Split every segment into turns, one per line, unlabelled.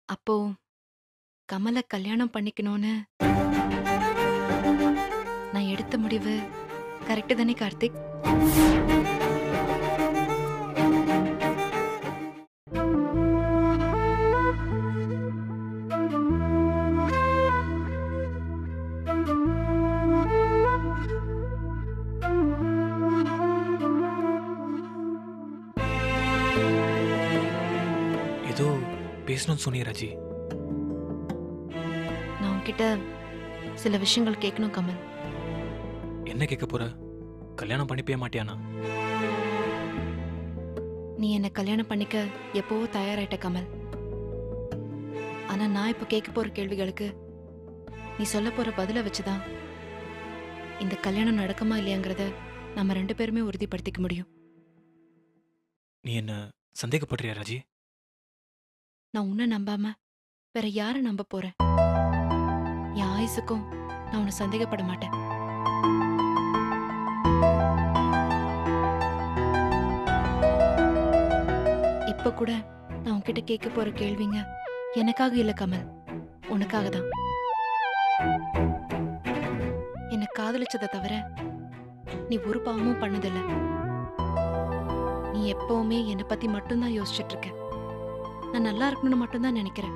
அப்போ கமல கல்யாணம் பண்ணிக்கணும்னு நான் எடுத்த முடிவு கரெக்டு தானே கார்த்திக்
ஏதோ பேசணும்னு சொன்னியே ராஜி
நான் உன்கிட்ட சில விஷயங்கள் கேட்கணும் கமல்
என்ன கேட்க போற கல்யாணம் பண்ணிப்பே மாட்டியானா
நீ என்ன கல்யாணம் பண்ணிக்க எப்பவோ தயாராயிட்ட கமல் ஆனா நான் இப்ப கேட்க போற கேள்விகளுக்கு நீ சொல்ல போற பதில வச்சுதான் இந்த கல்யாணம் நடக்குமா இல்லையாங்கிறத நம்ம ரெண்டு பேருமே உறுதிப்படுத்திக்க முடியும்
நீ என்ன சந்தேகப்படுறியா ராஜி
நான் உன்னை நம்பாம வேற யாரை நம்ப போறேன் என் ஆயுசுக்கும் நான் உன்னை சந்தேகப்பட மாட்டேன் இப்ப கூட நான் உன்கிட்ட கேட்க போற கேள்விங்க எனக்காக இல்ல கமல் உனக்காக தான் என்னை காதலிச்சதை தவிர நீ ஒரு பாவமும் பண்ணதில்ல நீ எப்பவுமே என்னை பத்தி மட்டும்தான் யோசிச்சுட்டு இருக்க நான் நல்லா இருக்கணும்னு மட்டும்தான் நினைக்கிறேன்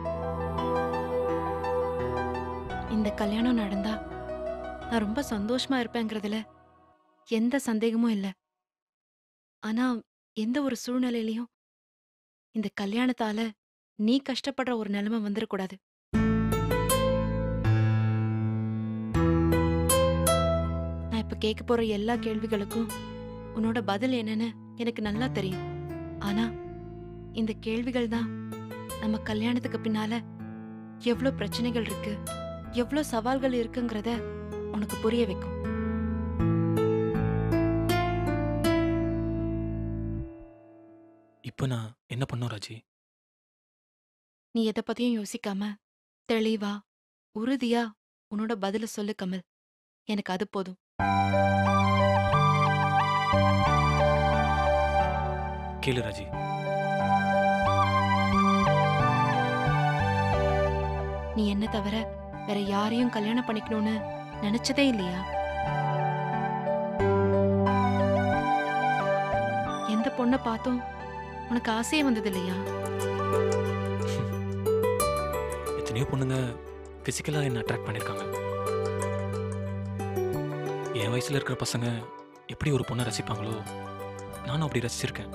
இந்த கல்யாணம் நடந்தா நான் ரொம்ப சந்தோஷமா இருப்பேங்கிறதுல எந்த சந்தேகமும் இல்லை ஆனா எந்த ஒரு சூழ்நிலையிலையும் இந்த கல்யாணத்தால நீ கஷ்டப்படுற ஒரு நிலைமை வந்துடக்கூடாது நான் இப்ப கேட்க போற எல்லா கேள்விகளுக்கும் உன்னோட பதில் என்னன்னு எனக்கு நல்லா தெரியும் ஆனா இந்த கேள்விகள் தான் நம்ம கல்யாணத்துக்கு பின்னால எவ்வளோ பிரச்சனைகள் இருக்கு எவ்வளோ சவால்கள் இருக்குங்கிறத உனக்கு புரிய வைக்கும்
இப்போ நான் என்ன பண்ணும் ராஜி
நீ எதை பத்தியும் யோசிக்காம தெளிவா உறுதியா உன்னோட பதில சொல்லு கமல் எனக்கு அது போதும்
கேளு ராஜி
நீ என்ன தவிர வேற யாரையும் கல்யாணம் பண்ணிக்கணும்னு நினைச்சதே இல்லையா எந்த பொண்ணை பார்த்தும் உனக்கு ஆசையே வந்தது இல்லையா
எத்தனையோ பொண்ணுங்க ஃபிசிக்கலாக என்ன அட்ராக்ட் பண்ணியிருக்காங்க என் வயசில் இருக்கிற பசங்க எப்படி ஒரு பொண்ணை ரசிப்பாங்களோ நானும் அப்படி ரசிச்சிருக்கேன்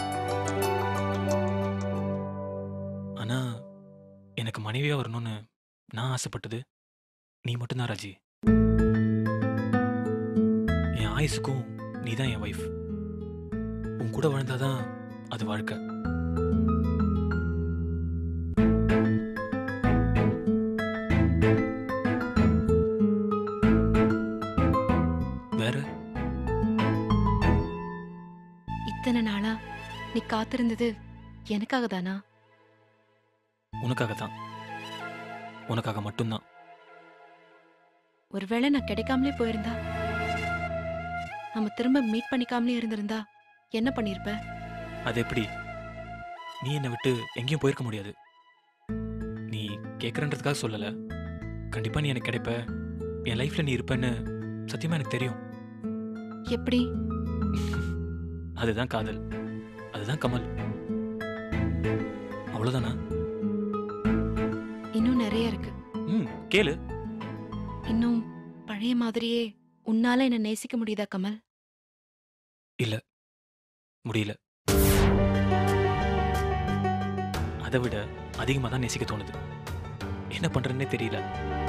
ஆனால் எனக்கு மனைவியாக வரணும்னு நான் ஆசைப்பட்டது நீ மட்டும்தான் ராஜி என் ஆயுசுக்கும் நீ தான் என் ஒய்ஃப் உன் கூட வாழ்ந்தாதான் அது வாழ்க்கை வேற
இத்தனை நாளா நீ காத்திருந்தது எனக்காக தானா
உனக்காக தான் உனக்காக மட்டும்தான்
ஒருவேளை நான் கிடைக்காமலே போயிருந்தா நம்ம திரும்ப மீட் பண்ணிக்காமலே இருந்திருந்தா என்ன பண்ணிருப்ப
அது எப்படி நீ என்னை விட்டு எங்கேயும் போயிருக்க முடியாது நீ கேட்குறன்றதுக்காக சொல்லலை கண்டிப்பாக நீ எனக்கு கிடைப்ப என் லைஃப்பில் நீ இருப்பேன்னு சத்தியமாக எனக்கு தெரியும்
எப்படி
அதுதான் காதல் அதுதான் கமல் அவ்வளோதானா
இன்னும் நிறைய இருக்கு
ம் கேளு
இன்னும் பழைய மாதிரியே உன்னால என்ன நேசிக்க முடியுதா கமல்
முடியல அதை விட அதிகமாக தான் நேசிக்க தோணுது என்ன பண்ணுறதுன்னே தெரியல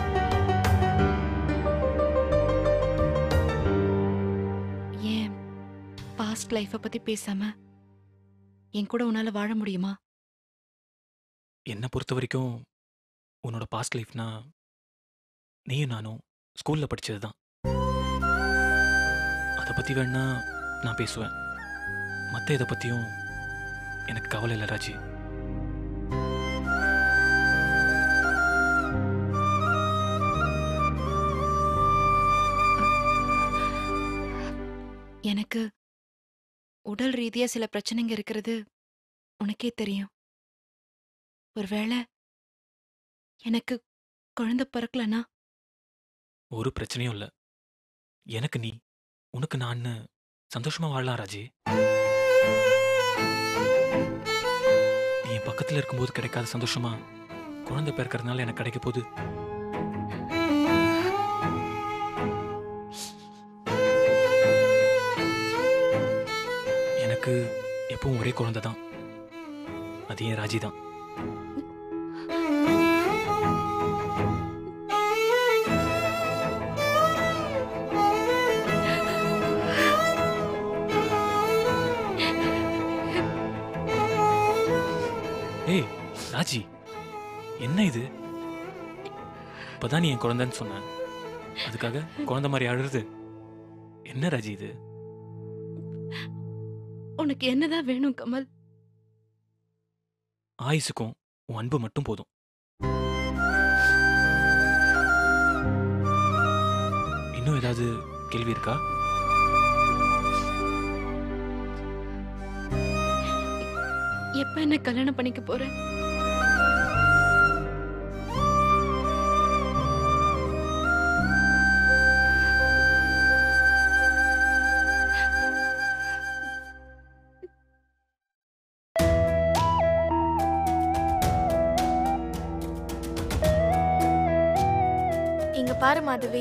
ஏன் பாஸ்ட் லைஃப பத்தி பேசாம என் கூட உன்னால வாழ முடியுமா
என்னை பொறுத்த வரைக்கும் உன்னோட பாஸ்ட் லைஃப்னா நீயும் நானும் ஸ்கூலில் படித்தது தான் அதை பற்றி வேணா நான் பேசுவேன் மற்ற இதை பற்றியும் எனக்கு கவலை இல்லை ராஜி
எனக்கு உடல் ரீதியா சில பிரச்சனைங்க இருக்கிறது உனக்கே தெரியும் ஒருவேளை எனக்கு குழந்தை பிறக்கலனா
ஒரு பிரச்சனையும் இல்ல எனக்கு நீ உனக்கு நான் சந்தோஷமா வாழலாம் ராஜி நீ என் பக்கத்துல இருக்கும்போது கிடைக்காத சந்தோஷமா குழந்தை பிறக்கறதுனால எனக்கு கிடைக்க போகுது எனக்கு எப்பவும் ஒரே குழந்தை தான் அது என் ராஜி தான் ஏய் ராஜி என்ன இது இப்பதான் நீ என் குழந்தைன்னு சொன்ன அதுக்காக குழந்தை மாதிரி அழுறது என்ன ராஜி இது
உனக்கு என்னதான் வேணும் கமல்
ஆயுசுக்கும் உன் அன்பு மட்டும் போதும் இன்னும் ஏதாவது கேள்வி இருக்கா
எப்ப என்ன கல்யாணம் பண்ணிக்க போற
இங்க பாரு மாதவி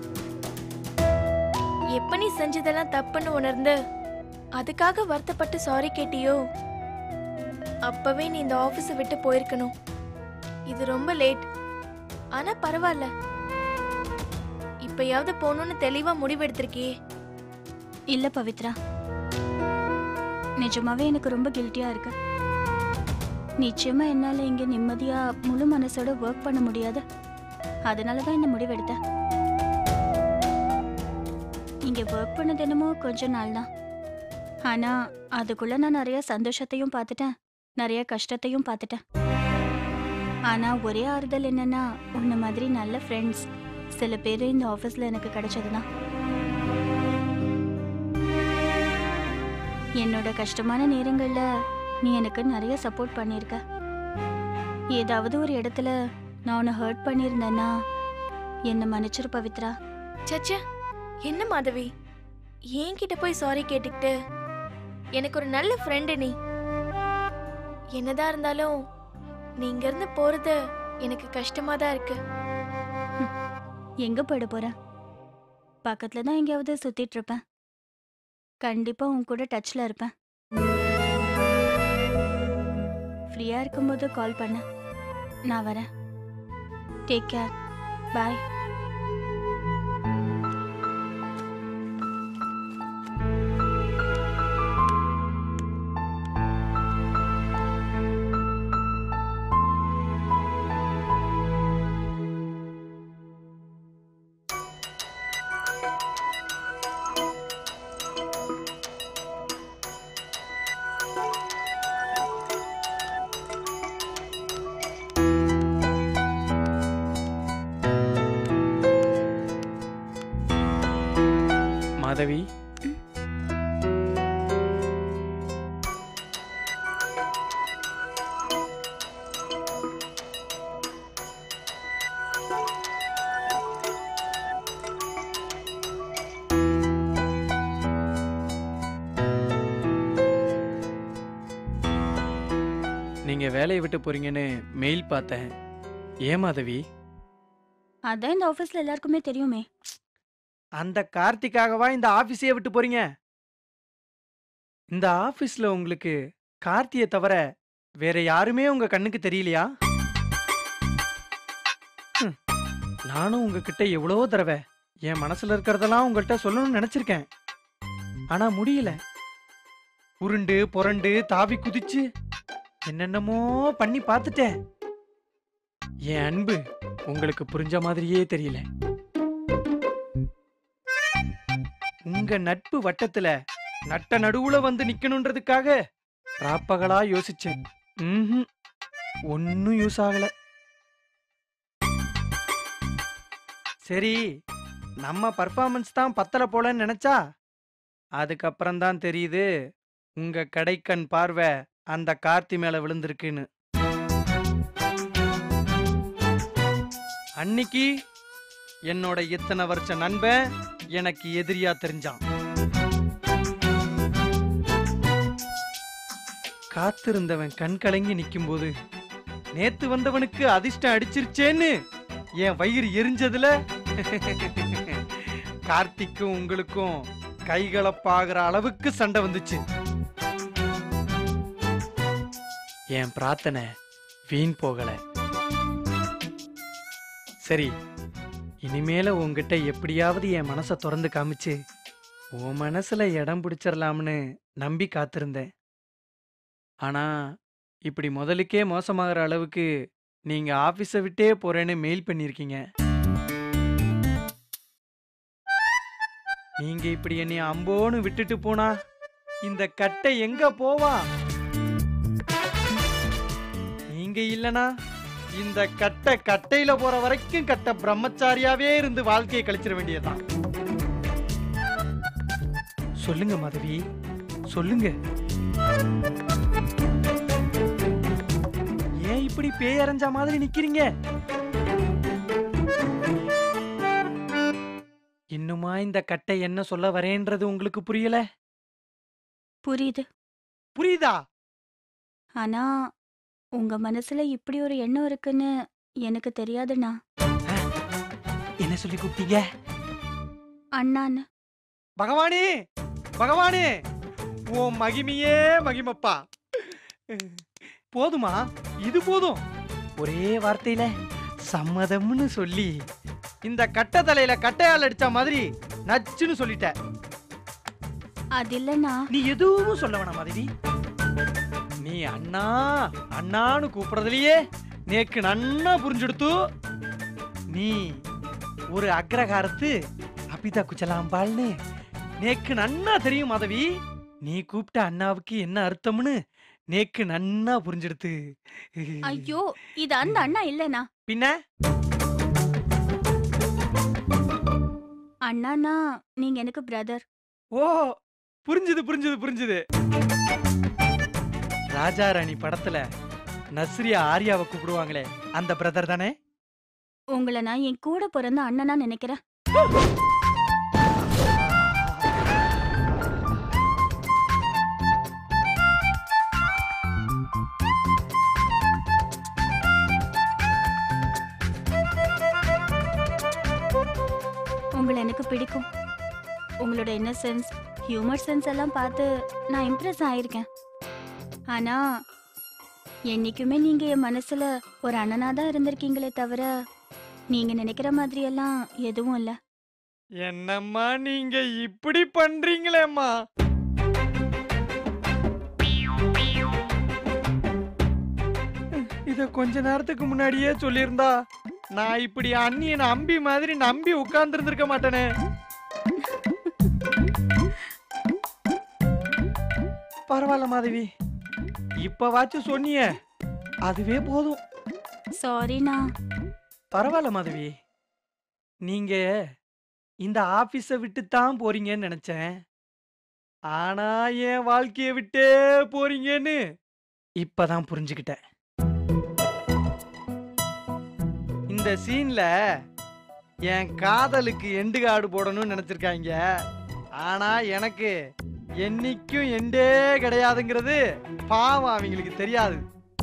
எப்ப நீ செஞ்சதெல்லாம் தப்புன்னு உணர்ந்து அதுக்காக வருத்தப்பட்டு சாரி கேட்டியோ அப்பவே நீ இந்த ஆபீஸை விட்டு போயிருக்கணும் இது ரொம்ப லேட் ஆனா பரவாயில்ல இப்பயாவது போகணும்னு தெளிவா முடிவெடுத்திருக்கியே
இல்ல பவித்ரா நிஜமாவே எனக்கு ரொம்ப கில்ட்டியா இருக்கு நிச்சயமா என்னால இங்க நிம்மதியா முழு மனசோட ஒர்க் பண்ண முடியாது அதனால தான் இந்த முடிவெடுத்தேன் இங்க ஒர்க் பண்ணது என்னமோ கொஞ்ச நாள் தான் ஆனா அதுக்குள்ள நான் நிறைய சந்தோஷத்தையும் பார்த்துட்டேன் நிறைய கஷ்டத்தையும் பார்த்துட்டேன் ஆனா ஒரே ஆறுதல் என்னன்னா உன்ன மாதிரி நல்ல ஃப்ரெண்ட்ஸ் சில பேர் இந்த ஆஃபீஸ்ல எனக்கு கிடைச்சதுதான் என்னோட கஷ்டமான நேரங்கள்ல நீ எனக்கு நிறைய சப்போர்ட் பண்ணியிருக்க ஏதாவது ஒரு இடத்துல நான் உன்னை ஹர்ட் பண்ணியிருந்தேன்னா என்னை மன்னிச்சிரு பவித்ரா
சச்சா என்ன மாதவி என்கிட்ட போய் சாரி கேட்டுக்கிட்டு எனக்கு ஒரு நல்ல ஃப்ரெண்டு நீ என்னதான் இருந்தாலும் நீ இங்க இருந்து போறது எனக்கு கஷ்டமா தான் இருக்கு
எங்க போயிட போற பக்கத்துல தான் எங்கேயாவது சுத்திட்டு இருப்பேன் கண்டிப்பா உன் கூட டச்ல இருப்பேன் ஃப்ரீயா இருக்கும்போது கால் பண்ண நான் வரேன் டேக் கேர் பாய்
மாதவி நீங்க வேலையை விட்டு போறீங்கன்னு மெயில் பார்த்தேன் ஏன் மாதவி
அதான் இந்த ஆஃபீஸ்ல எல்லாருக்குமே தெரியுமே
அந்த கார்த்திக்காகவா இந்த ஆபீஸையே விட்டு போறீங்க இந்த ஆபீஸ்ல உங்களுக்கு கார்த்தியை தவிர வேற யாருமே உங்க கண்ணுக்கு தெரியலையா ஹம், நானும் உங்ககிட்ட எவ்வளவோ தடவை என் மனசுல இருக்கிறதெல்லாம் உங்கள்கிட்ட சொல்லணும்னு நினைச்சிருக்கேன் ஆனா முடியல உருண்டு புரண்டு தாவி குதிச்சு என்னென்னமோ பண்ணி பார்த்துட்டேன் என் அன்பு உங்களுக்கு புரிஞ்ச மாதிரியே தெரியல உங்க நட்பு வட்டத்துல நட்ட நடுவுல வந்து நிக்கணுன்றதுக்காக ராப்பகலா யோசிச்சேன் ம்ஹும். ஒன்னும் யூஸ் ஆகல சரி நம்ம பர்ஃபார்மன்ஸ் தான் பத்தல போலன்னு நினைச்சா அதுக்கப்புறம் தான் தெரியுது உங்க கடைக்கண் பார்வை அந்த கார்த்தி மேல விழுந்திருக்குன்னு அன்னைக்கு என்னோட இத்தனை வருஷ நண்பன் எனக்கு எதிரியா தெரிஞ்சான் காத்திருந்தவன் கண் கலங்கி நிக்கும்போது நேத்து வந்தவனுக்கு அதிர்ஷ்டம் அடிச்சிருச்சேன்னு என் வயிறு எரிஞ்சதுல கார்த்திக்கும் உங்களுக்கும் கைகலப்பாகிற அளவுக்கு சண்டை வந்துச்சு என் பிரார்த்தனை வீண் போகல சரி இனிமேல உன்கிட்ட எப்படியாவது என் மனசை திறந்து காமிச்சு உன் மனசுல இடம் பிடிச்சிடலாம்னு நம்பி காத்திருந்தேன் ஆனா இப்படி முதலுக்கே மோசமாகிற அளவுக்கு நீங்க ஆபீஸை விட்டே போறேன்னு மெயில் பண்ணிருக்கீங்க நீங்க இப்படி என்னை அம்போன்னு விட்டுட்டு போனா இந்த கட்டை எங்க போவா நீங்க இல்லனா இந்த கட்டை கட்டையில போற வரைக்கும் கட்ட பிரம்மச்சாரியாவே இருந்து வாழ்க்கையை கழிச்சிட வேண்டியதுதான் சொல்லுங்க மாதவி சொல்லுங்க ஏன் இப்படி பேயரைஞ்ச மாதிரி நிக்கிறீங்க இன்னுமா இந்த கட்டை என்ன சொல்ல வரேன்றது உங்களுக்கு புரியல
புரியுது
புரியுதா
ஆனா உங்க மனசுல இப்படி ஒரு எண்ணம் இருக்குன்னு எனக்கு தெரியாதுண்ணா
என்ன சொல்லி கூப்பிட்டீங்க
அண்ணான்னு
பகவானே பகவானே ஓ மகிமையே மகிமப்பா போதுமா இது போதும் ஒரே வார்த்தையில சம்மதம்னு சொல்லி இந்த கட்டை தலையில கட்டையால் அடிச்ச மாதிரி நச்சுன்னு சொல்லிட்ட
அது இல்லைண்ணா
நீ எதுவும் சொல்ல வேணாம் மாதிரி நீ அண்ணா அண்ணான்னு கூப்பிடுறதுலயே நேக்கு நன்னா புரிஞ்சுடுத்து நீ ஒரு அக்ரகாரத்து அபிதா குச்சலாம்பாள்னு நேக்கு நன்னா தெரியும் மாதவி நீ கூப்பிட்ட அண்ணாவுக்கு என்ன அர்த்தம்னு நேக்கு நன்னா புரிஞ்சுடுத்து
ஐயோ இது அந்த அண்ணா இல்லைண்ணா
பின்ன
அண்ணாண்ணா நீங்க எனக்கு பிரதர்
ஓ புரிஞ்சுது புரிஞ்சுது புரிஞ்சுது ராஜா ராணி படத்துல நஸ்ரியா ஆர்யாவை கூப்பிடுவாங்களே அந்த பிரதர் தானே
உங்களை நான் என் கூட பிறந்த அண்ணனா நினைக்கிறேன் உங்களை எனக்கு பிடிக்கும் உங்களோட இன்னசென்ஸ் ஹியூமர் சென்ஸ் எல்லாம் பார்த்து நான் இம்ப்ரெஸ் ஆயிருக்கேன் ஆனா என்னைக்குமே நீங்க என் மனசுல ஒரு அண்ணனா தான் இருந்திருக்கீங்களே தவிர நீங்க நினைக்கிற மாதிரி எல்லாம் எதுவும் இல்ல
என்னம்மா நீங்க இப்படி பண்றீங்களேம்மா இத கொஞ்ச நேரத்துக்கு முன்னாடியே சொல்லியிருந்தா நான் இப்படி அண்ணியன் அம்பி மாதிரி நம்பி உட்கார்ந்து இருந்திருக்க மாட்டேனே பரவாயில்ல மாதவி இப்பவாச்சும் சொன்னியே அதுவே போதும்
சாரிண்ணா
பரவாயில்ல மாதவி நீங்க இந்த ஆபீஸ விட்டு தான் போறீங்கன்னு நினைச்சேன் ஆனா என் வாழ்க்கைய விட்டே போறீங்கன்னு இப்பதான் புரிஞ்சுக்கிட்டேன் இந்த சீன்ல என் காதலுக்கு எண்டு காடு போடணும்னு நினைச்சிருக்காங்க ஆனா எனக்கு என்னைக்கும் எண்டே கிடையாதுங்கிறது பாவம் அவங்களுக்கு தெரியாது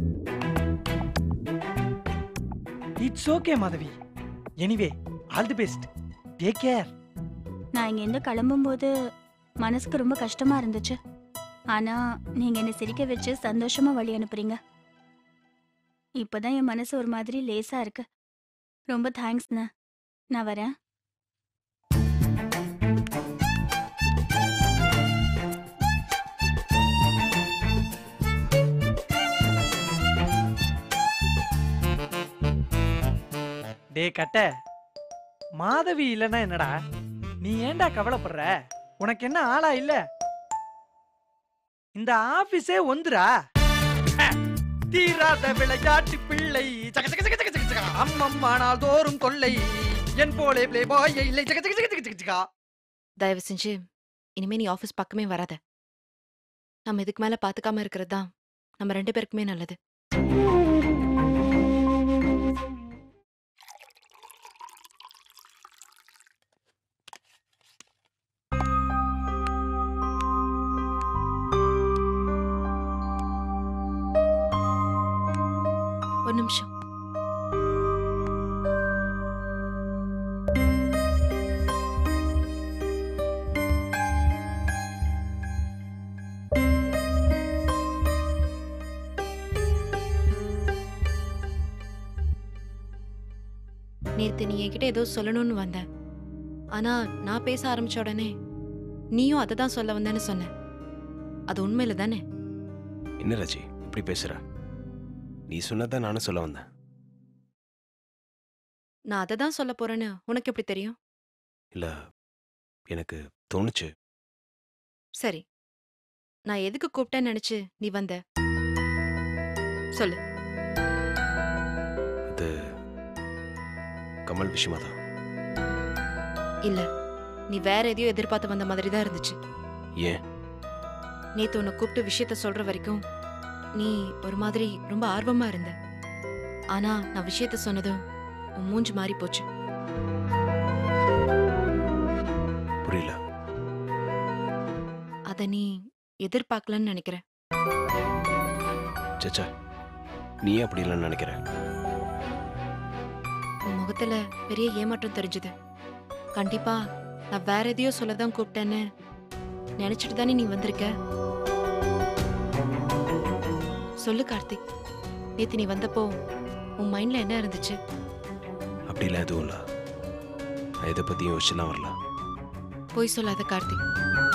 it's okay Madhavi anyway all the best take care
நான் இங்கேருந்து கிளம்பும்போது மனசுக்கு ரொம்ப கஷ்டமா இருந்துச்சு ஆனா நீங்க என்னை சிரிக்க வச்சு சந்தோஷமா வழி அனுப்புறீங்க இப்பதான் என் மனசு ஒரு மாதிரி லேசா இருக்கு ரொம்ப தேங்க்ஸ்ண்ணா நான் வரேன்
டே கட்ட மாதவி இல்லைன்னா என்னடா நீ ஏன்டா கவலைப்படுற உனக்கு என்ன ஆளா இல்ல இந்த ஆபீஸே ஒந்துரா ஹ, தீராத விளையாட்டு பிள்ளை சக சக சக சக சக சக. அம்மம்மா நாள் தோறும் கொள்ளை என் போலே பிளே பாய் இல்லை சக சக சக சக சக சக.
தயவு செஞ்சு இனிமே நீ ஆஃபீஸ் பக்கமே வராத நம்ம இதுக்கு மேல பாத்துக்காம இருக்கிறது தான் நம்ம ரெண்டு பேருக்குமே நல்லது ஒரு நிமிஷம் நேத்து நீ என்கிட்ட ஏதோ சொல்லணும்னு வந்த ஆனா நான் பேச ஆரம்பிச்ச உடனே நீயும் அதை தான் சொல்ல வந்தேன்னு சொன்ன அது உண்மையில தானே
என்ன ராஜி இப்படி பேசுற நீ சொன்னதான் நானும் சொல்ல வந்தேன்
நான் அதை தான் சொல்ல போறேன்னு உனக்கு எப்படி தெரியும்
இல்ல எனக்கு தோணுச்சு
சரி நான் எதுக்கு கூப்பிட்டேன்னு நினைச்சு நீ வந்த சொல்லு
இது கமல் விஷயமா தான்
இல்ல நீ வேற எதையோ எதிர்பார்த்து வந்த மாதிரி தான் இருந்துச்சு
ஏன்
நேத்து உன்னை கூப்பிட்டு விஷயத்த சொல்ற வரைக்கும் நீ ஒரு மாதிரி ரொம்ப ஆர்வமா இருந்த ஆனா நான் விஷயத்த சொன்னதும் உன் மூஞ்சி மாறி போச்சு
புரியல
அத நீ எதிர்பார்க்கலன்னு நினைக்கிறேன்
சச்சா நீ ஏன் அப்படி இல்லைன்னு நினைக்கிற
உன் முகத்துல பெரிய ஏமாற்றம் தெரிஞ்சது கண்டிப்பா நான் வேற எதையோ சொல்லதான் கூப்பிட்டேன்னு நினைச்சிட்டு தானே நீ வந்திருக்க சொல்லு கார்த்திக் நேத்து நீ வந்தப்போ உன் மைண்ட்ல என்ன இருந்துச்சு
அப்படிலாம் எதுவும் இல்லை நான் இதை பற்றியும் யோசிச்சுலாம் வரல
போய் சொல்லாத கார்த்திக்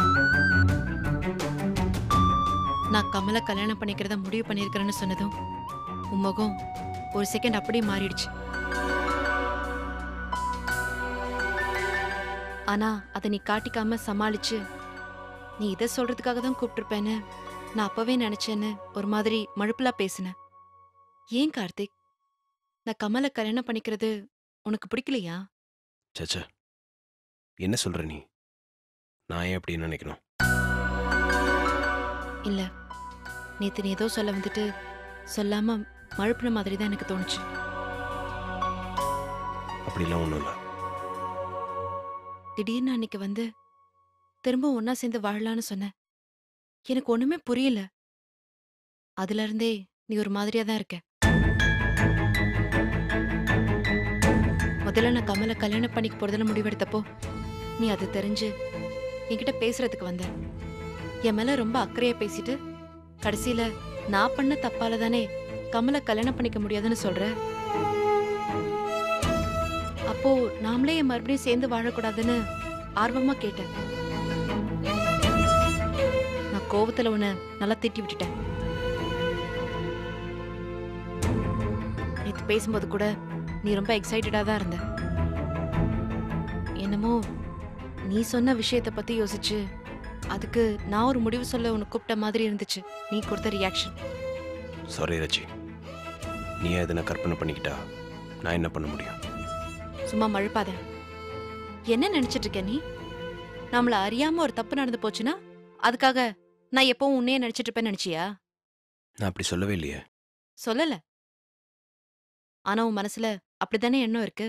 நான் கமலை கல்யாணம் பண்ணிக்கிறத முடிவு பண்ணியிருக்கிறேன்னு சொன்னதும் உன் முகம் ஒரு செகண்ட் அப்படியே மாறிடுச்சு ஆனா அதை நீ காட்டிக்காம சமாளிச்சு நீ இதை சொல்றதுக்காக தான் கூப்பிட்டுருப்பேன்னு நான் அப்பவே நினைச்சேன்னு ஒரு மாதிரி மழுப்புலா பேசினேன் ஏன் கார்த்திக் நான் கமலை கல்யாணம் பண்ணிக்கிறது உனக்கு பிடிக்கலையா
சச்சா என்ன சொல்ற நீ நான் ஏன் அப்படி நினைக்கணும்
இல்ல நேத்து நீ ஏதோ சொல்ல வந்துட்டு சொல்லாம மழுப்புன மாதிரி தான் எனக்கு தோணுச்சு
அப்படிலாம் ஒன்றும் இல்லை
திடீர்னு அன்னைக்கு வந்து திரும்ப ஒன்னா சேர்ந்து வாழலான்னு சொன்ன எனக்கு ஒண்ணுமே புரியல அதுல இருந்தே நீ ஒரு மாதிரியா தான் இருக்க முதல்ல நான் கமலை கல்யாணம் பண்ணிக்க போறதுல முடிவெடுத்தப்போ நீ அது தெரிஞ்சு என்கிட்ட பேசுறதுக்கு வந்த என் மேல ரொம்ப அக்கறையா பேசிட்டு கடைசியில நான் பண்ண தப்பால தானே கமலை கல்யாணம் பண்ணிக்க முடியாதுன்னு சொல்ற அப்போ நாமளே என் மறுபடியும் சேர்ந்து வாழக்கூடாதுன்னு ஆர்வமா கேட்டேன் நான் கோவத்துல உன்னை நல்லா திட்டி விட்டுட்டேன் நேத்து பேசும்போது கூட நீ ரொம்ப எக்ஸைட்டடா தான் இருந்த என்னமோ நீ சொன்ன விஷயத்த பத்தி யோசிச்சு அதுக்கு நான் ஒரு முடிவு சொல்ல உனக்கு கூப்பிட்ட மாதிரி இருந்துச்சு நீ கொடுத்த ரியாக்ஷன்
சாரி ரச்சி நீ எதனா கற்பனை பண்ணிக்கிட்டா நான் என்ன பண்ண முடியும்
சும்மா மழுப்பாத என்ன நினைச்சிட்டு இருக்க நீ நம்மள அறியாம ஒரு தப்பு நடந்து போச்சுன்னா அதுக்காக நான் எப்பவும் உன்னையே நினைச்சிட்டு இருப்பேன்னு நினைச்சியா
நான் அப்படி சொல்லவே இல்லையே
சொல்லல ஆனா உன் மனசுல அப்படித்தானே எண்ணம் இருக்கு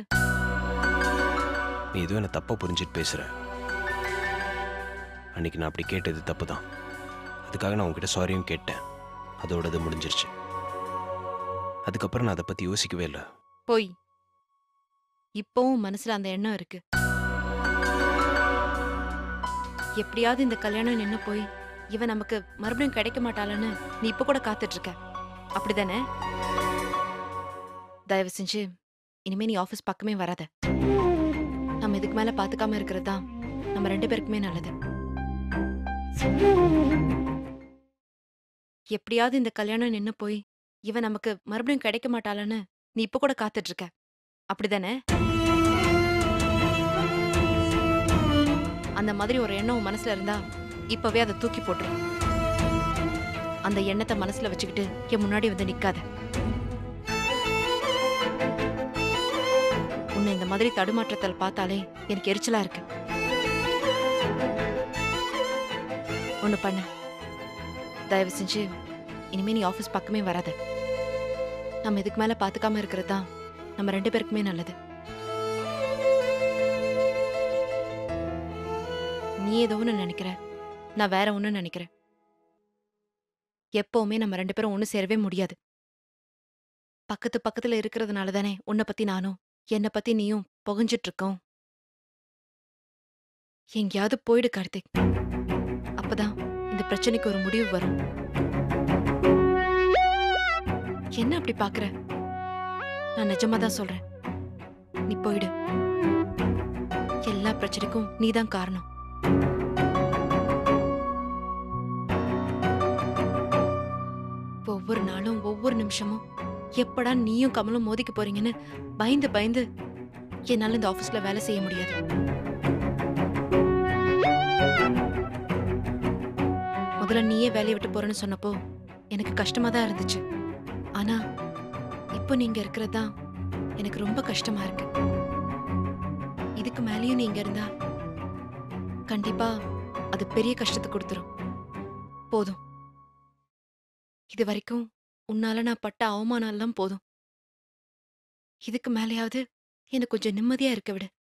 நீ எதுவும் என்ன தப்பா புரிஞ்சுட்டு பேசுற அன்னைக்கு நான் அப்படி கேட்டது தப்பு தான் அதுக்காக நான் உங்ககிட்ட சாரியும் கேட்டேன் அதோட அது முடிஞ்சிருச்சு அதுக்கப்புறம் நான் அதை பத்தி யோசிக்கவே இல்லை
போய் இப்பவும் மனசுல அந்த எண்ணம் இருக்கு எப்படியாவது இந்த கல்யாணம் நின்னு போய் இவன் நமக்கு மறுபடியும் கிடைக்க மாட்டாளன்னு நீ இப்ப கூட காத்துட்டு இருக்க அப்படிதானே தயவு செஞ்சு இனிமே நீ ஆபீஸ் பக்கமே வராத நம்ம இதுக்கு மேல பாத்துக்காம இருக்கிறது தான் நம்ம ரெண்டு பேருக்குமே நல்லது எப்படியாவது இந்த கல்யாணம் நின்னு போய் இவன் நமக்கு மறுபடியும் கிடைக்க மாட்டாளன்னு நீ இப்ப கூட காத்துட்டு இருக்க அப்படிதானே அந்த மாதிரி ஒரு எண்ணம் உன் மனசுல இருந்தா இப்பவே அதை தூக்கி போட்டுரு அந்த எண்ணத்தை மனசுல வச்சுக்கிட்டு என் முன்னாடி வந்து நிக்காத உன்னை இந்த மாதிரி தடுமாற்றத்தில் பார்த்தாலே எனக்கு எரிச்சலா இருக்கு ஒண்ணு பண்ணு தயவு செஞ்சு இனிமே நீ ஆபீஸ் பக்கமே வராத நம்ம இதுக்கு மேல பாத்துக்காம இருக்கிறது தான் நம்ம ரெண்டு பேருக்குமே நல்லது நீ ஏதோ ஒன்று நினைக்கிற நான் வேற ஒன்று நினைக்கிறேன் எப்பவுமே நம்ம ரெண்டு பேரும் ஒன்று சேரவே முடியாது பக்கத்து பக்கத்துல இருக்கிறதுனால தானே உன்னை பத்தி நானும் என்னை பத்தி நீயும் புகஞ்சிட்டு இருக்கோம் எங்கேயாவது போயிடு கார்த்திக் அப்பதான் இந்த பிரச்சனைக்கு ஒரு முடிவு வரும் என்ன அப்படி பாக்குற நான் நிஜமா தான் சொல்றேன் நீ போயிடு எல்லா பிரச்சனைக்கும் நீதான் காரணம் ஒவ்வொரு நாளும் ஒவ்வொரு நிமிஷமும் எப்படா நீயும் கமலும் மோதிக்க போறீங்கன்னு பயந்து பயந்து என்னால இந்த ஆபீஸ்ல வேலை செய்ய முடியாது முதல்ல நீயே வேலையை விட்டு போறேன்னு சொன்னப்போ எனக்கு கஷ்டமா தான் இருந்துச்சு ஆனா இப்போ நீங்க இருக்கிறது தான் எனக்கு ரொம்ப கஷ்டமா இருக்கு இதுக்கு மேலேயும் நீங்க இருந்தா கண்டிப்பா அது பெரிய கஷ்டத்தை கொடுத்துரும் போதும் இது வரைக்கும் உன்னால நான் பட்ட அவமானம் எல்லாம் போதும் இதுக்கு மேலேயாவது எனக்கு கொஞ்சம் நிம்மதியா இருக்க விடு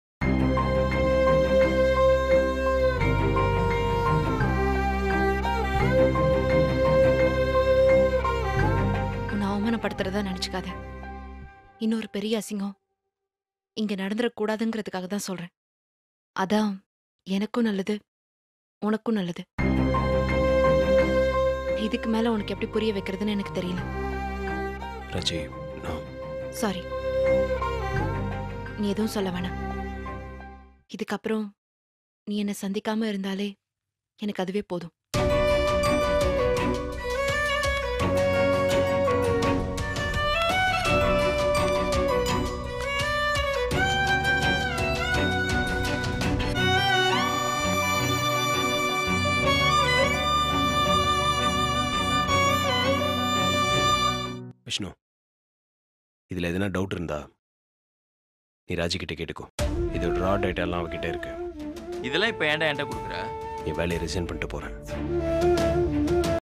உன்னை அவமானப்படுத்துறதா நினைச்சுக்காத இன்னொரு பெரிய அசிங்கம் இங்க நடந்துடக்கூடாதுங்கிறதுக்காக தான் சொல்றேன் அதான் எனக்கும் நல்லது உனக்கும் நல்லது இதுக்கு மேல உனக்கு எப்படி புரிய வைக்கிறதுன்னு எனக்கு தெரியல
ராஜி நான்
சாரி நீ எதுவும் சொல்ல வேணாம் இதுக்கப்புறம் நீ என்னை சந்திக்காம இருந்தாலே எனக்கு அதுவே போதும்
விஷ்ணு இதில் எதனா டவுட் இருந்தா நீ ராஜி கிட்ட கேட்டுக்கோ இதோட ரா டேட்டா எல்லாம் அவகிட்ட இருக்கு
இதெல்லாம் இப்போ ஏன்டா என்கிட்ட கொடுக்குற
என் வேலையை ரிசைன் பண்ணிட்டு போகிறேன்